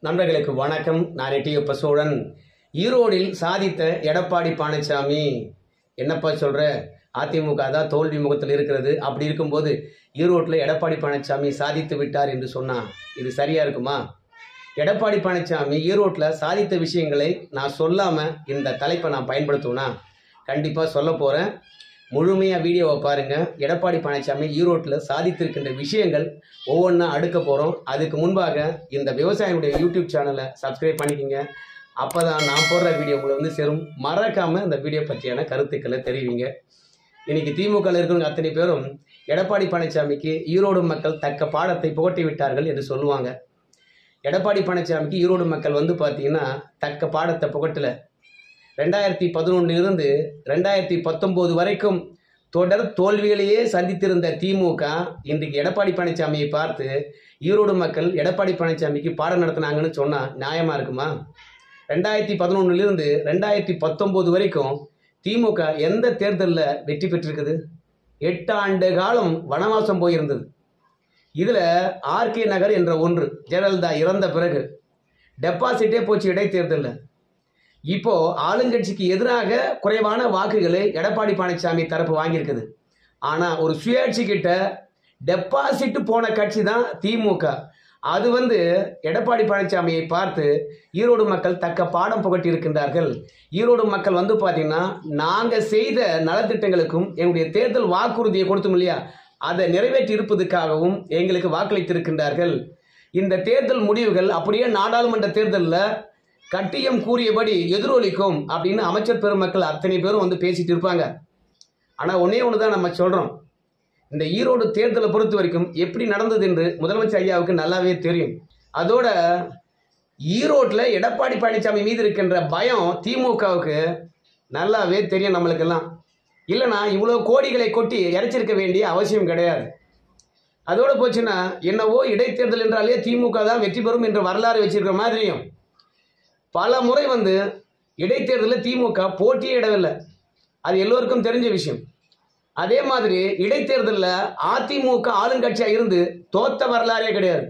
நண்பர்களுக்கு வணக்கம் நான் எட்டியப்ப சோழன் ஈரோடில் சாதித்த எடப்பாடி பழனிசாமி என்னப்பா சொல்ற அதிமுக தான் தோல்வி முகத்தில் இருக்கிறது அப்படி இருக்கும்போது ஈரோட்டில் எடப்பாடி பழனிசாமி சாதித்து விட்டார் என்று சொன்னா இது சரியா இருக்குமா எடப்பாடி பழனிசாமி ஈரோட்டில் சாதித்த விஷயங்களை நான் சொல்லாம இந்த தலைப்பை நான் பயன்படுத்துவேனா கண்டிப்பாக சொல்ல போகிறேன் முழுமையாக வீடியோவை பாருங்க எடப்பாடி பழனிசாமி ஈரோட்டில் சாதித்திருக்கின்ற விஷயங்கள் ஒவ்வொன்றா அடுக்க போகிறோம் அதுக்கு முன்பாக இந்த விவசாயினுடைய யூடியூப் சேனலை சப்ஸ்கிரைப் பண்ணிக்கோங்க அப்போ தான் நான் போடுற வீடியோ உங்களை வந்து சேரும் மறக்காமல் இந்த வீடியோ பற்றியான கருத்துக்களை தெரிவிங்க இன்னைக்கு திமுகவில் இருக்கிறவங்க அத்தனை பேரும் எடப்பாடி பழனிசாமிக்கு ஈரோடு மக்கள் தக்க பாடத்தை புகட்டி விட்டார்கள் என்று சொல்லுவாங்க எடப்பாடி பழனிசாமிக்கு ஈரோடு மக்கள் வந்து பார்த்தீங்கன்னா தக்க பாடத்தை புகட்டலை ரெண்டாயிரத்தி பதினொன்னிலிருந்து ரெண்டாயிரத்தி பத்தொம்போது வரைக்கும் தொடர் தோல்விகளையே சந்தித்திருந்த திமுக இன்றைக்கு எடப்பாடி பழனிசாமியை பார்த்து ஈரோடு மக்கள் எடப்பாடி பழனிசாமிக்கு பாடம் நடத்தினாங்கன்னு சொன்னால் நியாயமாக இருக்குமா ரெண்டாயிரத்தி பதினொன்னுலேருந்து ரெண்டாயிரத்தி பத்தொம்போது வரைக்கும் திமுக எந்த தேர்தலில் வெற்றி பெற்றிருக்குது எட்டு ஆண்டு காலம் வனவாசம் போயிருந்தது இதில் ஆர்கே நகர் என்ற ஒன்று ஜெயலலிதா இறந்த பிறகு டெபாசிட்டே போச்சு இடைத்தேர்தலில் இப்போ ஆளுங்கட்சிக்கு எதிராக குறைவான வாக்குகளை எடப்பாடி பழனிசாமி தரப்பு வாங்கியிருக்குது ஆனால் ஒரு சுயாட்சி கிட்ட டெபாசிட் போன கட்சி தான் திமுக அது வந்து எடப்பாடி பழனிசாமியை பார்த்து ஈரோடு மக்கள் தக்க பாடம் புகட்டி இருக்கின்றார்கள் ஈரோடு மக்கள் வந்து பார்த்தீங்கன்னா நாங்கள் செய்த நலத்திட்டங்களுக்கும் எங்களுடைய தேர்தல் வாக்குறுதியை கொடுத்தோம் இல்லையா அதை நிறைவேற்றி இருப்பதற்காகவும் எங்களுக்கு வாக்களித்திருக்கின்றார்கள் இந்த தேர்தல் முடிவுகள் அப்படியே நாடாளுமன்ற தேர்தலில் கட்டியம் கூறியபடி எதிரொலிக்கும் அப்படின்னு அமைச்சர் பெருமக்கள் அத்தனை பேரும் வந்து பேசிட்டு இருப்பாங்க ஆனால் ஒன்றே ஒன்று தான் நம்ம சொல்கிறோம் இந்த ஈரோடு தேர்தலை பொறுத்த வரைக்கும் எப்படி நடந்தது என்று முதலமைச்சர் ஐயாவுக்கு நல்லாவே தெரியும் அதோட ஈரோட்டில் எடப்பாடி பழனிசாமி மீது இருக்கின்ற பயம் திமுகவுக்கு நல்லாவே தெரியும் நம்மளுக்கெல்லாம் இல்லைனா இவ்வளோ கோடிகளை கொட்டி இறைச்சிருக்க வேண்டிய அவசியம் கிடையாது அதோட போச்சுன்னா என்னவோ இடைத்தேர்தல் என்றாலே திமுக தான் வெற்றி பெறும் என்ற வரலாறு வச்சிருக்கிற மாதிரியும் பல முறை வந்து இடைத்தேர்தலில் திமுக போட்டியே இடவில்லை அது எல்லோருக்கும் தெரிஞ்ச விஷயம் அதே மாதிரி இடைத்தேர்தலில் அதிமுக ஆளுங்கட்சியாக இருந்து தோத்த வரலாறே கிடையாது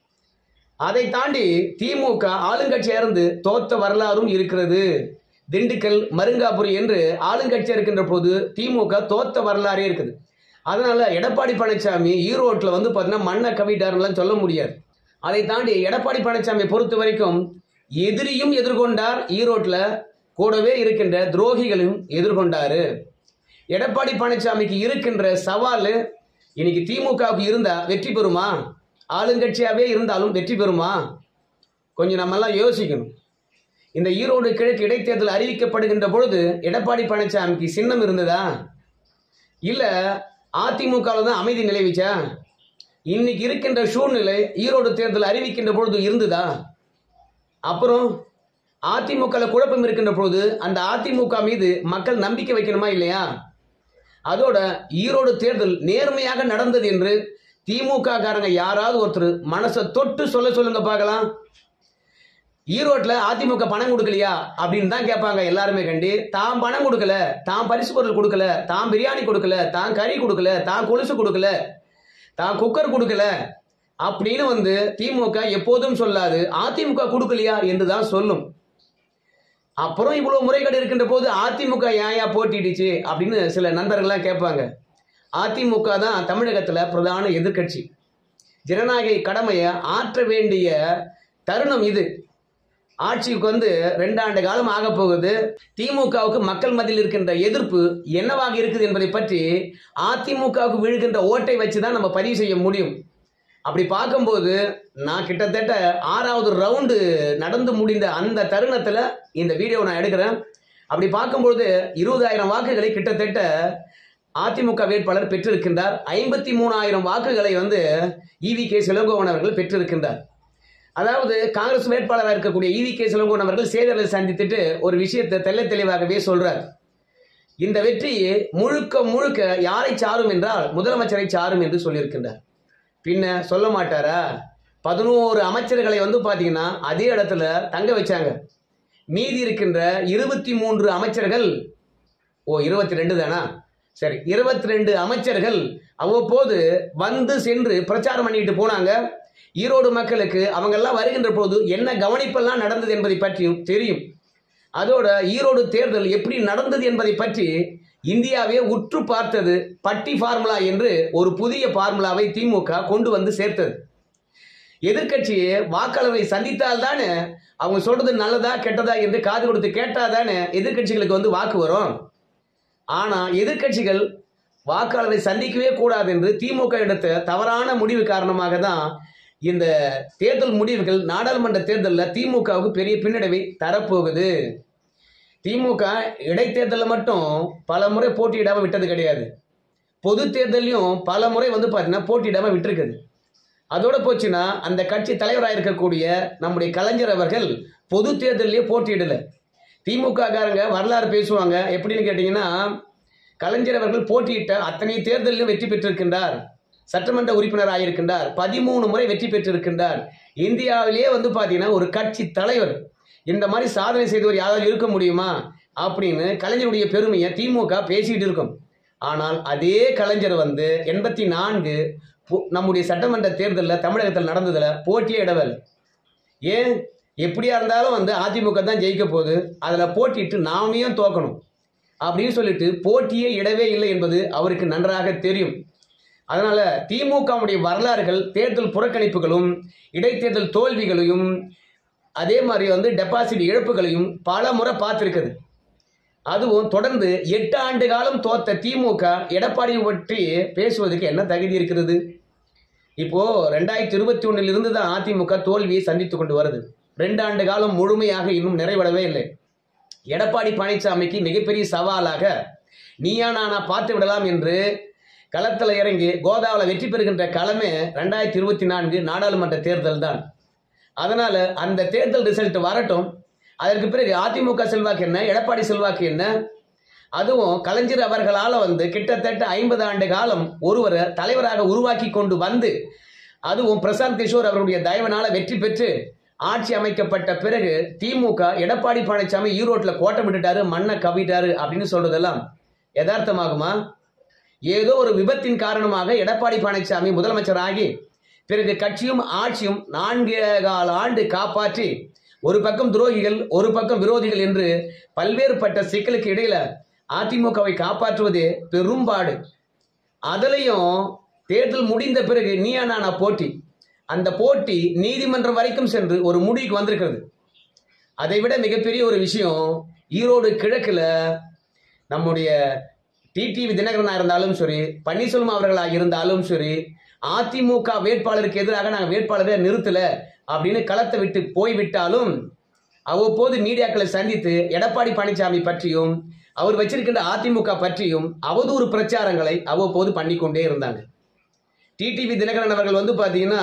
அதை தாண்டி திமுக ஆளுங்கட்சியாக இருந்து தோத்த வரலாறும் இருக்கிறது திண்டுக்கல் மருங்காபுரி என்று ஆளுங்கட்சியாக இருக்கின்ற போது திமுக தோத்த வரலாறே இருக்குது அதனால எடப்பாடி பழனிசாமி ஈரோட்டில் வந்து பார்த்தீங்கன்னா மண்ணை கவிட்டார்லாம் சொல்ல முடியாது அதை தாண்டி எடப்பாடி பழனிசாமி பொறுத்த வரைக்கும் எதிரியும் எதிர்கொண்டார் ஈரோட்டில் கூடவே இருக்கின்ற துரோகிகளையும் எதிர்கொண்டாரு எடப்பாடி பழனிசாமிக்கு இருக்கின்ற சவால் இன்னைக்கு திமுகவுக்கு இருந்தா வெற்றி பெறுமா ஆளுங்கட்சியாகவே இருந்தாலும் வெற்றி பெறுமா கொஞ்சம் நம்மெல்லாம் யோசிக்கணும் இந்த ஈரோடு கிழக்கு இடைத்தேர்தல் அறிவிக்கப்படுகின்ற பொழுது எடப்பாடி பழனிசாமிக்கு சின்னம் இருந்ததா இல்லை அதிமுகவில் தான் அமைதி நிலவிச்சா இன்னைக்கு இருக்கின்ற சூழ்நிலை ஈரோடு தேர்தல் அறிவிக்கின்ற பொழுது இருந்ததா அப்புறம் அதிமுகவில் குழப்பம் இருக்கின்ற பொழுது அந்த அதிமுக மீது மக்கள் நம்பிக்கை வைக்கணுமா இல்லையா அதோட ஈரோடு தேர்தல் நேர்மையாக நடந்தது என்று திமுக காரங்க யாராவது ஒருத்தர் மனசை தொட்டு சொல்ல சொல்லுங்க பார்க்கலாம் ஈரோட்டில் அதிமுக பணம் கொடுக்கலையா அப்படின்னு தான் கேட்பாங்க எல்லாருமே கண்டி தான் பணம் கொடுக்கல தான் பரிசு பொருள் கொடுக்கல தான் பிரியாணி கொடுக்கல தான் கறி கொடுக்கல தான் கொலுசு கொடுக்கல தான் குக்கர் கொடுக்கல அப்படின்னு வந்து திமுக எப்போதும் சொல்லாது அதிமுக கொடுக்கலையா என்று தான் சொல்லும் அப்புறம் இவ்வளோ முறைகேடு இருக்கின்ற போது அதிமுக ஏயா போட்டிடுச்சு அப்படின்னு சில நண்பர்கள்லாம் கேட்பாங்க அதிமுக தான் தமிழகத்தில் பிரதான எதிர்க்கட்சி ஜனநாயக கடமையை ஆற்ற வேண்டிய தருணம் இது ஆட்சிக்கு வந்து ரெண்டாண்டு காலம் ஆக போகுது திமுகவுக்கு மக்கள் மத்தியில் இருக்கின்ற எதிர்ப்பு என்னவாக இருக்குது என்பதை பற்றி அதிமுகவுக்கு விழுகின்ற ஓட்டை வச்சு தான் நம்ம பதிவு செய்ய முடியும் அப்படி பார்க்கும்போது நான் கிட்டத்தட்ட ஆறாவது ரவுண்டு நடந்து முடிந்த அந்த தருணத்தில் இந்த வீடியோவை நான் எடுக்கிறேன் அப்படி பார்க்கும்பொழுது இருபதாயிரம் வாக்குகளை கிட்டத்தட்ட அதிமுக வேட்பாளர் பெற்றிருக்கின்றார் ஐம்பத்தி மூணாயிரம் வாக்குகளை வந்து இவி கே சிலங்கோவன் அவர்கள் பெற்றிருக்கின்றார் அதாவது காங்கிரஸ் வேட்பாளராக இருக்கக்கூடிய இவி கே சிலங்கோவன் அவர்கள் சேதலை சந்தித்துட்டு ஒரு விஷயத்தை தெல்ல தெளிவாகவே சொல்றார் இந்த வெற்றி முழுக்க முழுக்க யாரை சாரும் என்றால் முதலமைச்சரை சாரும் என்று சொல்லியிருக்கின்றார் பின்ன சொல்ல மாட்டாரா பதினோரு அமைச்சர்களை வந்து பார்த்தீங்கன்னா அதே இடத்துல தங்க வச்சாங்க மீதி இருக்கின்ற இருபத்தி மூன்று அமைச்சர்கள் ஓ இருபத்தி ரெண்டு தானா சரி இருபத்தி ரெண்டு அமைச்சர்கள் அவ்வப்போது வந்து சென்று பிரச்சாரம் பண்ணிட்டு போனாங்க ஈரோடு மக்களுக்கு அவங்கெல்லாம் வருகின்ற போது என்ன கவனிப்பெல்லாம் நடந்தது என்பதை பற்றியும் தெரியும் அதோட ஈரோடு தேர்தல் எப்படி நடந்தது என்பதை பற்றி இந்தியாவே உற்று பார்த்தது பட்டி ஃபார்முலா என்று ஒரு புதிய ஃபார்முலாவை திமுக கொண்டு வந்து சேர்த்தது எதிர்க்கட்சியை வாக்காளர்களை சந்தித்தால் தானே அவங்க சொல்றது நல்லதா கெட்டதா என்று காது கொடுத்து கேட்டால் தானே எதிர்க்கட்சிகளுக்கு வந்து வாக்கு வரும் ஆனால் எதிர்க்கட்சிகள் வாக்காளரை சந்திக்கவே கூடாது என்று திமுக எடுத்த தவறான முடிவு காரணமாக தான் இந்த தேர்தல் முடிவுகள் நாடாளுமன்ற தேர்தலில் திமுகவுக்கு பெரிய பின்னடைவை தரப்போகுது திமுக இடைத்தேர்தலில் மட்டும் பல முறை போட்டியிடாமல் விட்டது கிடையாது பொது தேர்தலையும் பல முறை வந்து பார்த்தீங்கன்னா போட்டியிடாமல் விட்டிருக்குது அதோட போச்சுன்னா அந்த கட்சி தலைவராக இருக்கக்கூடிய நம்முடைய கலைஞர் அவர்கள் பொது தேர்தலையே போட்டியிடலை திமுக காரங்க வரலாறு பேசுவாங்க எப்படின்னு கேட்டிங்கன்னா கலைஞர் அவர்கள் போட்டியிட்ட அத்தனை தேர்தலிலும் வெற்றி பெற்றிருக்கின்றார் சட்டமன்ற உறுப்பினராக இருக்கின்றார் பதிமூணு முறை வெற்றி பெற்றிருக்கின்றார் இந்தியாவிலேயே வந்து பார்த்தீங்கன்னா ஒரு கட்சி தலைவர் இந்த மாதிரி சாதனை செய்தவர் யாராவது இருக்க முடியுமா அப்படின்னு கலைஞருடைய பெருமையை திமுக பேசிட்டு இருக்கும் ஆனால் அதே கலைஞர் வந்து எண்பத்தி நான்கு போ- நம்முடைய சட்டமன்ற தேர்தலில் தமிழகத்தில் நடந்ததில் போட்டியே இடவல் ஏன் எப்படியா இருந்தாலும் வந்து அதிமுக தான் ஜெயிக்க போகுது அதில் போட்டிட்டு நாமையும் தோக்கணும் அப்படின்னு சொல்லிட்டு போட்டியே இடவே இல்லை என்பது அவருக்கு நன்றாக தெரியும் அதனால திமுகவுடைய வரலாறுகள் தேர்தல் புறக்கணிப்புகளும் இடைத்தேர்தல் தோல்விகளையும் அதே மாதிரி வந்து டெபாசிட் இழப்புகளையும் பல முறை பார்த்துருக்குது அதுவும் தொடர்ந்து எட்டு ஆண்டு காலம் தோத்த திமுக எடப்பாடியை பற்றி பேசுவதற்கு என்ன தகுதி இருக்கிறது இப்போ ரெண்டாயிரத்தி இருபத்தி ஒன்னில் இருந்து தான் அதிமுக தோல்வியை சந்தித்து கொண்டு வருது ரெண்டு ஆண்டு காலம் முழுமையாக இன்னும் நிறைவடவே இல்லை எடப்பாடி பழனிசாமிக்கு மிகப்பெரிய சவாலாக நீயா நானா பார்த்து விடலாம் என்று களத்தில் இறங்கி கோதாவில் வெற்றி பெறுகின்ற களமே ரெண்டாயிரத்தி இருபத்தி நான்கு நாடாளுமன்ற தேர்தல் தான் அதனால அந்த தேர்தல் ரிசல்ட் வரட்டும் அதற்கு பிறகு அதிமுக செல்வாக்கு என்ன எடப்பாடி செல்வாக்கு என்ன அதுவும் கலைஞர் அவர்களால் வந்து கிட்டத்தட்ட ஐம்பது ஆண்டு காலம் ஒருவரை தலைவராக உருவாக்கி கொண்டு வந்து அதுவும் பிரசாந்த் கிஷோர் அவருடைய தயவனால வெற்றி பெற்று ஆட்சி அமைக்கப்பட்ட பிறகு திமுக எடப்பாடி பழனிசாமி ஈரோட்டில் கோட்டம் விட்டுட்டாரு மண்ணை கவிட்டாரு அப்படின்னு சொல்றதெல்லாம் யதார்த்தமாகுமா ஏதோ ஒரு விபத்தின் காரணமாக எடப்பாடி பழனிசாமி முதலமைச்சர் ஆகி பிறகு கட்சியும் ஆட்சியும் நான்கு கால ஆண்டு காப்பாற்றி ஒரு பக்கம் துரோகிகள் ஒரு பக்கம் விரோதிகள் என்று பல்வேறுபட்ட சிக்கலுக்கு இடையில அதிமுகவை காப்பாற்றுவதே பெரும்பாடு அதுலயும் தேர்தல் முடிந்த பிறகு நீயா நானா போட்டி அந்த போட்டி நீதிமன்றம் வரைக்கும் சென்று ஒரு முடிவுக்கு வந்திருக்கிறது அதை விட மிகப்பெரிய ஒரு விஷயம் ஈரோடு கிழக்குல நம்முடைய டிடிவி தினகரனாக இருந்தாலும் சரி பன்னீர்செல்வம் அவர்களாக இருந்தாலும் சரி அதிமுக வேட்பாளருக்கு எதிராக நாங்கள் வேட்பாளரை நிறுத்தல அப்படின்னு களத்தை விட்டு போய்விட்டாலும் அவ்வப்போது மீடியாக்களை சந்தித்து எடப்பாடி பழனிசாமி பற்றியும் அவர் வச்சிருக்கின்ற அதிமுக பற்றியும் அவதூறு பிரச்சாரங்களை அவ்வப்போது பண்ணிக்கொண்டே இருந்தாங்க டிடிவி தினகரன் அவர்கள் வந்து பார்த்தீங்கன்னா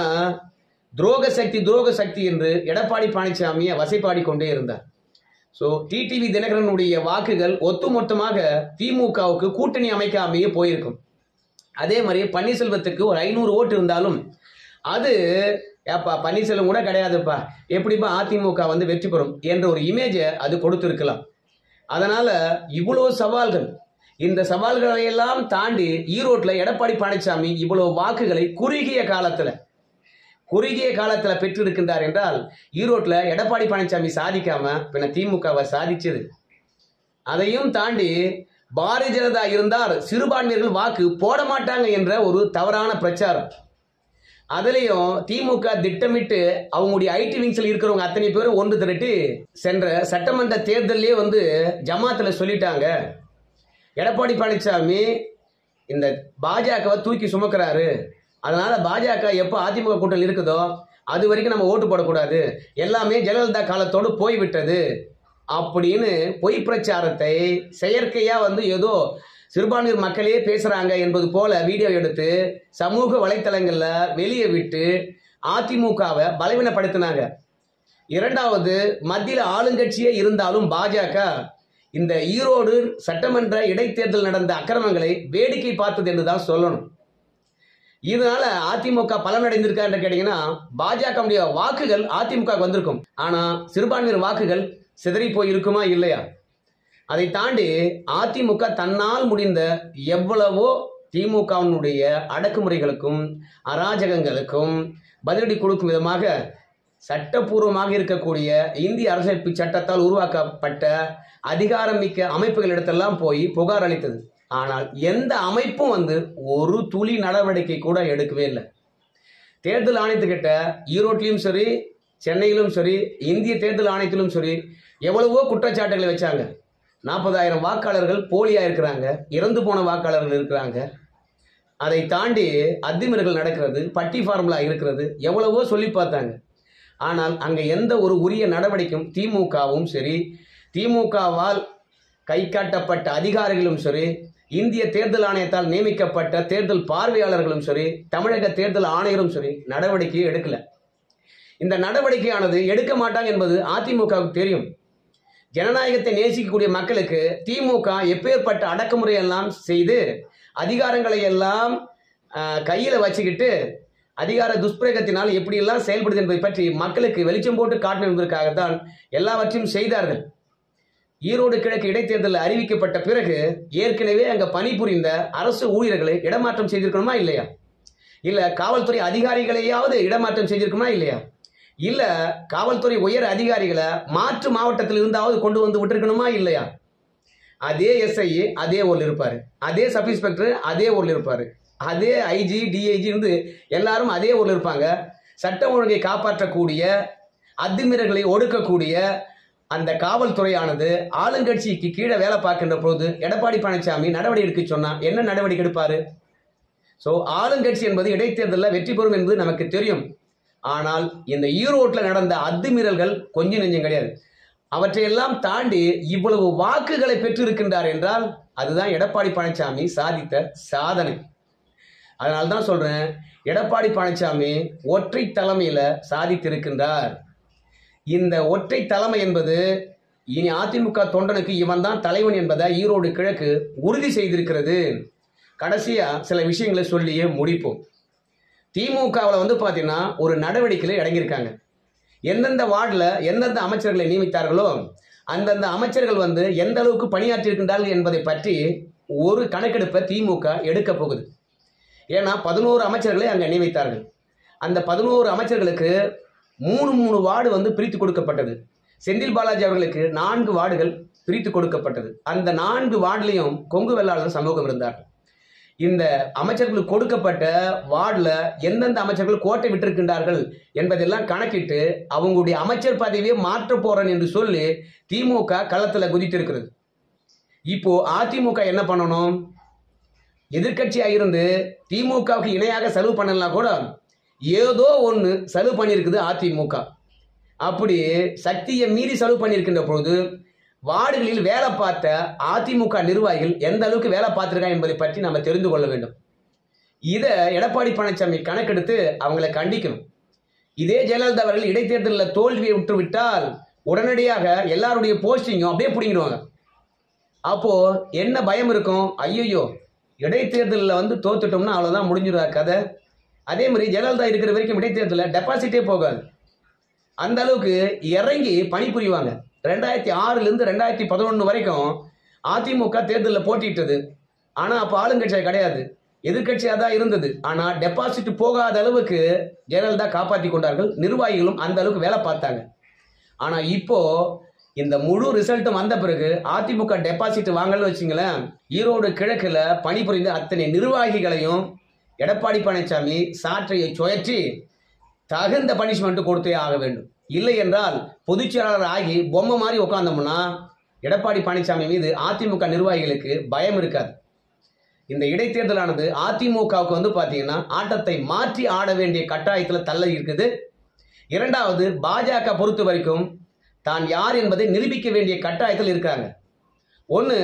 துரோக சக்தி துரோக சக்தி என்று எடப்பாடி பழனிசாமியை வசைப்பாடி கொண்டே இருந்தார் ஸோ டிடிவி தினகரனுடைய வாக்குகள் ஒட்டுமொத்தமாக திமுகவுக்கு கூட்டணி அமைக்காமையே போயிருக்கும் அதே மாதிரி பன்னீர்செல்வத்துக்கு ஒரு ஐநூறு ஓட்டு இருந்தாலும் அது ஏப்பா பன்னீர்செல்வம் கூட கிடையாதுப்பா எப்படிப்பா அதிமுக வந்து வெற்றி பெறும் என்ற ஒரு இமேஜை அது கொடுத்திருக்கலாம் அதனால இவ்வளோ சவால்கள் இந்த சவால்களை எல்லாம் தாண்டி ஈரோட்டில் எடப்பாடி பழனிசாமி இவ்வளோ வாக்குகளை குறுகிய காலத்தில் குறுகிய காலத்தில் பெற்றிருக்கின்றார் என்றால் ஈரோட்டில் எடப்பாடி பழனிசாமி சாதிக்காம பின்ன திமுகவை சாதிச்சது அதையும் தாண்டி பாரதிய ஜனதா இருந்தால் சிறுபான்மையர்கள் வாக்கு போட மாட்டாங்க என்ற ஒரு தவறான பிரச்சாரம் அதுலேயும் திமுக திட்டமிட்டு அவங்களுடைய ஐடி விங்ஸில் இருக்கிறவங்க அத்தனை பேரும் ஒன்று திரட்டி சென்ற சட்டமன்ற தேர்தலே வந்து ஜமாத்தில் சொல்லிட்டாங்க எடப்பாடி பழனிசாமி இந்த பாஜகவை தூக்கி சுமக்கிறாரு அதனால பாஜக எப்போ அதிமுக கூட்டணி இருக்குதோ அது வரைக்கும் நம்ம ஓட்டு போடக்கூடாது எல்லாமே ஜெயலலிதா காலத்தோடு போய்விட்டது அப்படின்னு பொய் பிரச்சாரத்தை செயற்கையா வந்து ஏதோ சிறுபான்மையர் மக்களே பேசுறாங்க என்பது போல வீடியோ எடுத்து சமூக வலைத்தளங்கள்ல வெளியே விட்டு அதிமுகவை பலவீனப்படுத்தினாங்க இரண்டாவது மத்தியில் ஆளுங்கட்சியே இருந்தாலும் பாஜக இந்த ஈரோடு சட்டமன்ற இடைத்தேர்தல் நடந்த அக்கிரமங்களை வேடிக்கை பார்த்தது என்று தான் சொல்லணும் இதனால அதிமுக பலனடைந்திருக்கா என்று கேட்டீங்கன்னா பாஜக வாக்குகள் அதிமுக வந்திருக்கும் ஆனா சிறுபான்மையர் வாக்குகள் சிதறி போய் இருக்குமா இல்லையா அதை தாண்டி அதிமுக தன்னால் முடிந்த எவ்வளவோ திமுகவினுடைய அடக்குமுறைகளுக்கும் அராஜகங்களுக்கும் பதிலடி கொடுக்கும் விதமாக சட்டப்பூர்வமாக இருக்கக்கூடிய இந்திய அரசியலமைப்பு சட்டத்தால் உருவாக்கப்பட்ட அதிகாரமிக்க அமைப்புகளிடத்தெல்லாம் போய் புகார் அளித்தது ஆனால் எந்த அமைப்பும் வந்து ஒரு துளி நடவடிக்கை கூட எடுக்கவே இல்லை தேர்தல் ஆணையத்துக்கிட்ட ஈரோட்லையும் சரி சென்னையிலும் சரி இந்திய தேர்தல் ஆணையத்திலும் சரி எவ்வளவோ குற்றச்சாட்டுகளை வச்சாங்க நாற்பதாயிரம் வாக்காளர்கள் போலியாக இருக்கிறாங்க இறந்து போன வாக்காளர்கள் இருக்கிறாங்க அதை தாண்டி அத்துமீறல்கள் நடக்கிறது பட்டி ஃபார்முலா இருக்கிறது எவ்வளவோ சொல்லி பார்த்தாங்க ஆனால் அங்கே எந்த ஒரு உரிய நடவடிக்கையும் திமுகவும் சரி திமுகவால் கை காட்டப்பட்ட அதிகாரிகளும் சரி இந்திய தேர்தல் ஆணையத்தால் நியமிக்கப்பட்ட தேர்தல் பார்வையாளர்களும் சரி தமிழக தேர்தல் ஆணையரும் சரி நடவடிக்கையை எடுக்கல இந்த நடவடிக்கையானது எடுக்க மாட்டாங்க என்பது அதிமுகவுக்கு தெரியும் ஜனநாயகத்தை நேசிக்கக்கூடிய மக்களுக்கு திமுக எப்பேற்பட்ட அடக்குமுறை எல்லாம் செய்து அதிகாரங்களை எல்லாம் கையில் வச்சுக்கிட்டு அதிகார துஷ்பிரயோகத்தினால் எப்படியெல்லாம் செயல்படுது என்பதை பற்றி மக்களுக்கு வெளிச்சம் போட்டு காட்டணும் என்பதற்காகத்தான் எல்லாவற்றையும் செய்தார்கள் ஈரோடு கிழக்கு இடைத்தேர்தல் அறிவிக்கப்பட்ட பிறகு ஏற்கனவே அங்க பணிபுரிந்த அரசு ஊழியர்களை இடமாற்றம் செய்திருக்கணுமா இல்லையா இல்ல காவல்துறை அதிகாரிகளையாவது இடமாற்றம் செஞ்சிருக்கணுமா இல்லையா இல்ல காவல்துறை உயர் அதிகாரிகளை மாற்று மாவட்டத்தில் இருந்தாவது கொண்டு வந்து விட்டுருக்கணுமா இல்லையா அதே எஸ்ஐ அதே ஊர்ல இருப்பாரு அதே சப் இன்ஸ்பெக்டர் அதே ஊர்ல இருப்பாரு அதே ஐஜி டிஐஜி இருந்து எல்லாரும் அதே ஊர்ல இருப்பாங்க சட்டம் ஒழுங்கை காப்பாற்றக்கூடிய அத்துமீறல்களை ஒடுக்கக்கூடிய அந்த காவல்துறையானது ஆளுங்கட்சிக்கு கீழே வேலை பார்க்கின்ற போது எடப்பாடி பழனிசாமி நடவடிக்கை எடுக்க சொன்னா என்ன நடவடிக்கை எடுப்பாரு ஸோ ஆளுங்கட்சி என்பது இடைத்தேர்தலில் வெற்றி பெறும் என்பது நமக்கு தெரியும் ஆனால் இந்த ஈரோட்டில் நடந்த அத்துமீறல்கள் கொஞ்சம் நெஞ்சம் கிடையாது அவற்றையெல்லாம் தாண்டி இவ்வளவு வாக்குகளை பெற்றிருக்கின்றார் என்றால் அதுதான் எடப்பாடி பழனிசாமி சாதித்த சாதனை அதனால தான் சொல்றேன் எடப்பாடி பழனிசாமி ஒற்றை தலைமையில சாதித்திருக்கின்றார் இந்த ஒற்றை தலைமை என்பது இனி அதிமுக தொண்டனுக்கு இவன் தான் தலைவன் என்பதை ஈரோடு கிழக்கு உறுதி செய்திருக்கிறது கடைசியா சில விஷயங்களை சொல்லியே முடிப்போம் திமுகவில் வந்து பார்த்தீங்கன்னா ஒரு நடவடிக்கையில் இறங்கியிருக்காங்க எந்தெந்த வார்டில் எந்தெந்த அமைச்சர்களை நியமித்தார்களோ அந்தந்த அமைச்சர்கள் வந்து எந்த அளவுக்கு பணியாற்றியிருக்கின்றார்கள் என்பதை பற்றி ஒரு கணக்கெடுப்பை திமுக எடுக்க போகுது ஏன்னா பதினோரு அமைச்சர்களை அங்கே நியமித்தார்கள் அந்த பதினோரு அமைச்சர்களுக்கு மூணு மூணு வார்டு வந்து பிரித்து கொடுக்கப்பட்டது செந்தில் பாலாஜி அவர்களுக்கு நான்கு வார்டுகள் பிரித்து கொடுக்கப்பட்டது அந்த நான்கு வார்டுலையும் கொங்கு வெள்ளாளர் சமூகம் இருந்தார்கள் இந்த அமைச்சர்களுக்கு கொடுக்கப்பட்ட வார்டில் எந்தெந்த அமைச்சர்கள் கோட்டை விட்டிருக்கின்றார்கள் என்பதெல்லாம் கணக்கிட்டு அவங்களுடைய அமைச்சர் பதவியை மாற்ற போறேன் என்று சொல்லி திமுக களத்தில் குதித்திருக்கிறது இப்போ அதிமுக என்ன பண்ணணும் எதிர்க்கட்சியாக இருந்து திமுகவுக்கு இணையாக செலவு பண்ணலாம் கூட ஏதோ ஒன்று செலவு பண்ணியிருக்குது அதிமுக அப்படி சக்தியை மீறி செலவு பண்ணியிருக்கின்ற பொழுது வார்டுகளில் வேலை பார்த்த அதிமுக நிர்வாகிகள் எந்த அளவுக்கு வேலை பார்த்துருக்காங்க என்பதை பற்றி நம்ம தெரிந்து கொள்ள வேண்டும் இதை எடப்பாடி பழனிசாமி கணக்கெடுத்து அவங்களை கண்டிக்கணும் இதே ஜெயலலிதா அவர்கள் இடைத்தேர்தலில் தோல்வியை விட்டு விட்டால் உடனடியாக எல்லாருடைய போஸ்டிங்கும் அப்படியே பிடிங்கிடுவாங்க அப்போ என்ன பயம் இருக்கும் ஐயோ இடைத்தேர்தலில் வந்து தோத்துட்டோம்னா அவ்வளோதான் முடிஞ்சிடுவா கதை அதே மாதிரி ஜெயலலிதா இருக்கிற வரைக்கும் இடைத்தேர்தலில் டெபாசிட்டே போகாது அந்த அளவுக்கு இறங்கி பணிபுரிவாங்க ரெண்டாயிரத்தி ஆறுலேருந்து ரெண்டாயிரத்தி பதினொன்று வரைக்கும் அதிமுக தேர்தலில் போட்டியிட்டது ஆனால் அப்போ ஆளுங்கட்சியாக கிடையாது எதிர்கட்சியாக தான் இருந்தது ஆனால் டெபாசிட் போகாத அளவுக்கு ஜெயலலிதா காப்பாற்றி கொண்டார்கள் நிர்வாகிகளும் அந்த அளவுக்கு வேலை பார்த்தாங்க ஆனால் இப்போ இந்த முழு ரிசல்ட்டும் வந்த பிறகு அதிமுக டெபாசிட் வாங்கலன்னு வச்சுங்களேன் ஈரோடு கிழக்கில் பணிபுரிந்த அத்தனை நிர்வாகிகளையும் எடப்பாடி பழனிசாமி சாற்றையை சுழற்றி தகுந்த பனிஷ்மெண்ட் கொடுத்தே ஆக வேண்டும் இல்லை என்றால் பொதுச்செயலாளர் ஆகி பொம்மை மாதிரி உட்காந்தோம்னா எடப்பாடி பழனிசாமி மீது அதிமுக நிர்வாகிகளுக்கு பயம் இருக்காது இந்த இடைத்தேர்தலானது அதிமுகவுக்கு வந்து பார்த்தீங்கன்னா ஆட்டத்தை மாற்றி ஆட வேண்டிய கட்டாயத்தில் தள்ள இருக்குது இரண்டாவது பாஜக பொறுத்த வரைக்கும் தான் யார் என்பதை நிரூபிக்க வேண்டிய கட்டாயத்தில் இருக்காங்க ஒன்று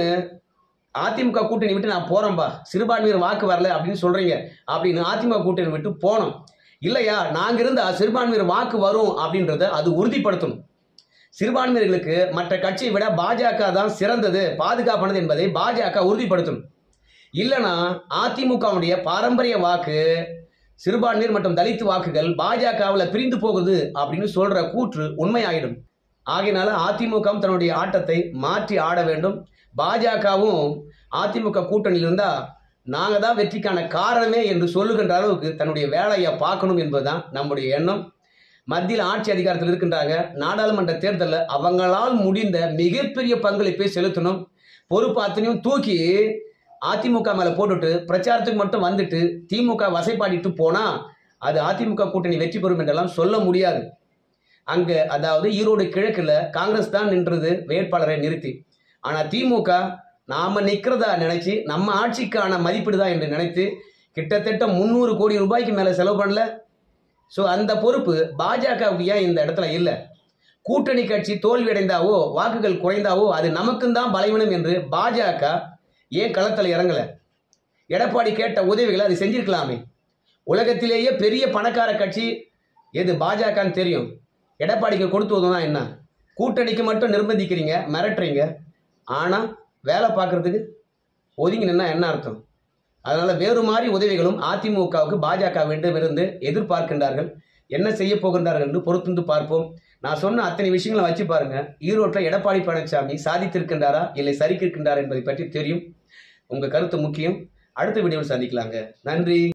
அதிமுக கூட்டணி விட்டு நான் போறேன்பா சிறுபான்மையர் வாக்கு வரல அப்படின்னு சொல்றீங்க அப்படின்னு அதிமுக கூட்டணி விட்டு போனோம் இல்லையா நாங்க இருந்தா சிறுபான்மையர் வாக்கு வரும் அப்படின்றத அது உறுதிப்படுத்தணும் சிறுபான்மையர்களுக்கு மற்ற கட்சியை விட பாஜக தான் சிறந்தது பாதுகாப்பானது என்பதை பாஜக உறுதிப்படுத்தணும் இல்லைனா அதிமுகவுடைய பாரம்பரிய வாக்கு சிறுபான்மையர் மற்றும் தலித் வாக்குகள் பாஜகவில் பிரிந்து போகுது அப்படின்னு சொல்ற கூற்று உண்மையாயிடும் ஆகையினால அதிமுக தன்னுடைய ஆட்டத்தை மாற்றி ஆட வேண்டும் பாஜகவும் அதிமுக கூட்டணியில் இருந்தா நாங்கள் தான் வெற்றிக்கான காரணமே என்று சொல்லுகின்ற அளவுக்கு தன்னுடைய வேலையை பார்க்கணும் என்பதுதான் நம்முடைய எண்ணம் மத்தியில் ஆட்சி அதிகாரத்தில் இருக்கின்றாங்க நாடாளுமன்ற தேர்தலில் அவங்களால் முடிந்த மிகப்பெரிய பங்களிப்பை செலுத்தணும் பொறுப்பு அத்தனையும் தூக்கி அதிமுக மேலே போட்டுட்டு பிரச்சாரத்துக்கு மட்டும் வந்துட்டு திமுக வசைப்பாடிட்டு போனால் அது அதிமுக கூட்டணி வெற்றி பெறும் என்றெல்லாம் சொல்ல முடியாது அங்கே அதாவது ஈரோடு கிழக்கில் காங்கிரஸ் தான் நின்றது வேட்பாளரை நிறுத்தி ஆனால் திமுக நாம நிற்கிறதா நினைச்சு நம்ம ஆட்சிக்கான மதிப்பீடு தான் என்று நினைத்து கிட்டத்தட்ட முந்நூறு கோடி ரூபாய்க்கு மேலே செலவு பண்ணல ஸோ அந்த பொறுப்பு பாஜகவுக்கு ஏன் இந்த இடத்துல இல்லை கூட்டணி கட்சி தோல்வியடைந்தாவோ வாக்குகள் குறைந்தாவோ அது நமக்கும் தான் பலவீனம் என்று பாஜக ஏன் களத்தில் இறங்கல எடப்பாடி கேட்ட உதவிகளை அது செஞ்சிருக்கலாமே உலகத்திலேயே பெரிய பணக்கார கட்சி எது பாஜகன்னு தெரியும் எடப்பாடிக்கு கொடுத்துவதும் என்ன கூட்டணிக்கு மட்டும் நிர்பந்திக்கிறீங்க மிரட்டுறீங்க ஆனால் வேலை பார்க்கறதுக்கு ஒதுங்கி நின்னா என்ன அர்த்தம் அதனால வேறு மாதிரி உதவிகளும் அதிமுகவுக்கு பாஜகவிடமிருந்து எதிர்பார்க்கின்றார்கள் என்ன செய்ய போகின்றார்கள் என்று பொறுத்திருந்து பார்ப்போம் நான் சொன்ன அத்தனை விஷயங்களை வச்சு பாருங்க ஈரோட்டில் எடப்பாடி பழனிசாமி சாதித்திருக்கின்றாரா இல்லை சரிக்கிருக்கின்றாரா என்பதை பற்றி தெரியும் உங்க கருத்து முக்கியம் அடுத்த வீடியோவில் சந்திக்கலாங்க நன்றி